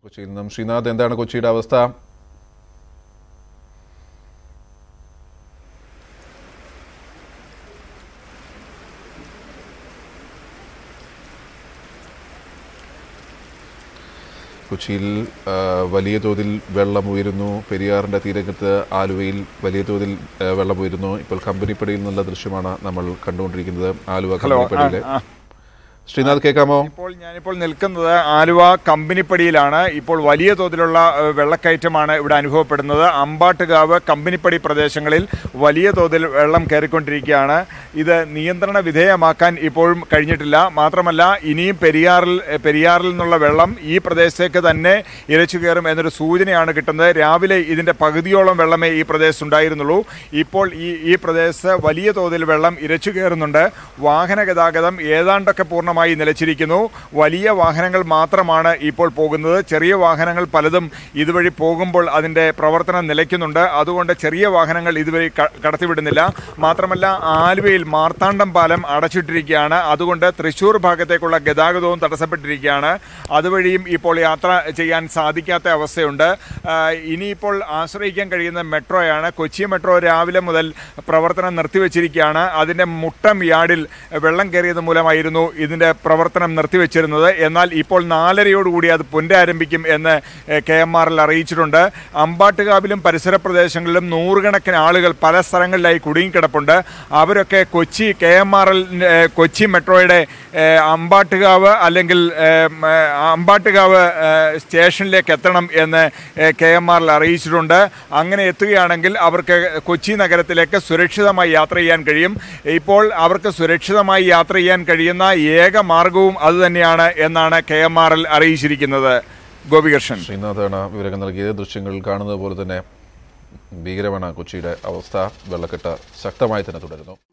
കൊച്ചിയിൽ നിന്നും ശ്രീനാഥ് എന്താണ് കൊച്ചിയുടെ അവസ്ഥ കൊച്ചിയിൽ ആ, വലിയ തോതിൽ വെള്ളം ഉയരുന്നു പെരിയാറിന്റെ തീരത്ത് ആലുവയിൽ വലിയ തോതിൽ ആ, വെള്ളം ഉയരുന്നു ഇപ്പോൾ കമ്പനിപ്പടിയിൽ നിന്നുള്ള ദൃശ്യമാണ് നമ്മൾ കണ്ടുകൊണ്ടിരിക്കുന്നത് ആലുവ ഹലോ ആ, കമ്പനിപ്പടിയിലെ ആ. ശ്രീനാഥ് കേൾക്കാമോ ഇപ്പോൾ ഞാനിപ്പോൾ നിൽക്കുന്നത് ആലുവ കമ്പനിപ്പടിയിലാണ് ഇപ്പോൾ വലിയ തോതിലുള്ള ഏഹ്, വെള്ളക്കയറ്റമാണ് ഇവിടെ അനുഭവപ്പെടുന്നത് അമ്പാട്ടുകാവ് കമ്പനിപ്പടി പ്രദേശങ്ങളിൽ വലിയ തോതിൽ വെള്ളം കയറിക്കൊണ്ടിരിക്കുകയാണ് ഇത് നിയന്ത്രണ വിധേയമാക്കാൻ ഇപ്പോഴും കഴിഞ്ഞിട്ടില്ല മാത്രമല്ല ഇനിയും പെരിയാറിൽ ഏഹ്, പെരിയാറിൽ നിന്നുള്ള വെള്ളം ഈ പ്രദേശത്തേക്ക് തന്നെ ഇരച്ചു കയറും എന്നൊരു സൂചനയാണ് കിട്ടുന്നത് രാവിലെ ഇതിന്റെ പകുതിയോളം വെള്ളമേ ഈ പ്രദേശത്ത് ഉണ്ടായിരുന്നുള്ളൂ ഇപ്പോൾ ഈ ഈ പ്രദേശത്ത് വലിയ തോതിൽ വെള്ളം ഇരച്ചു കയറുന്നുണ്ട് വാഹന ഗതാഗതം ഏതാണ്ടൊക്കെ പൂർണ്ണമായി നിലച്ചിരിക്കുന്നു വലിയ വാഹനങ്ങൾ മാത്രമാണ് ഇപ്പോൾ പോകുന്നത് ചെറിയ വാഹനങ്ങൾ പലതും ഇതുവഴി പോകുമ്പോൾ അതിന്റെ പ്രവർത്തനം നിലയ്ക്കുന്നുണ്ട് അതുകൊണ്ട് ചെറിയ വാഹനങ്ങൾ ഇതുവഴി ക- കടത്തിവിടുന്നില്ല മാത്രമല്ല ആലുവയിൽ മാർത്താണ്ഡം പാലം അടച്ചിട്ടിരിക്കുകയാണ് അതുകൊണ്ട് തൃശൂർ ഭാഗത്തേക്കുള്ള ഗതാഗതവും തടസ്സപ്പെട്ടിരിക്കുകയാണ് അതുവഴിയും ഇപ്പോൾ യാത്ര ചെയ്യാൻ സാധിക്കാത്ത അവസ്ഥയുണ്ട് ആ, ഇനിയിപ്പോൾ ആശ്രയിക്കാൻ കഴിയുന്ന മെട്രോയാണ് കൊച്ചി മെട്രോ രാവിലെ മുതൽ പ്രവർത്തനം നിർത്തിവെച്ചിരിക്കുകയാണ് അതിന്റെ മുട്ടം യാർഡിൽ വെള്ളം കയറിയത് മൂലമായിരുന്നു ഇതിന്റെ പ്രവർത്തനം നിർത്തിവെച്ചിരുന്നത് എന്നാൽ ഇപ്പോൾ നാലരയോടുകൂടി അത് പുനരാരംഭിക്കും എന്ന് കെ എം ആറിൽ അറിയിച്ചിട്ടുണ്ട് അമ്പാട്ടുകാവിലും പരിസര പ്രദേശങ്ങളിലും നൂറുകണക്കിന് ആളുകൾ പല സ്ഥലങ്ങളിലായി കുടുങ്ങിക്കിടപ്പുണ്ട് അവരൊക്കെ Kochi K M R L Kochi മെട്രോയുടെ ഏഹ്, അമ്പാട്ടുകാവ് അല്ലെങ്കിൽ ഏഹ്, മ, അമ്പാട്ടുകാവ് ഏഹ്, സ്റ്റേഷനിലേക്ക് എത്തണം എന്ന് കെ എം ആറിൽ അറിയിച്ചിട്ടുണ്ട് അങ്ങനെ എത്തുകയാണെങ്കിൽ അവർക്ക് കൊച്ചി നഗരത്തിലേക്ക് സുരക്ഷിതമായി യാത്ര ചെയ്യാൻ കഴിയും ഇപ്പോൾ അവർക്ക് സുരക്ഷിതമായി യാത്ര ചെയ്യാൻ കഴിയുന്ന ഏക മാർഗവും അതുതന്നെയാണ് എന്നാണ് കെ എം ആർ എൽ അറിയിച്ചിരിക്കുന്നത് ഗോപികൃഷ്ണൻ ശ്രീനാഥാണ് വിവരങ്ങൾ നൽകിയത് ദൃശ്യങ്ങൾ കാണുന്നത് പോലെ തന്നെ ഭീകരമാണ് കൊച്ചിയുടെ അവസ്ഥ വെള്ളക്കെട്ട് ശക്തമായി തന്നെ തുടരുന്നു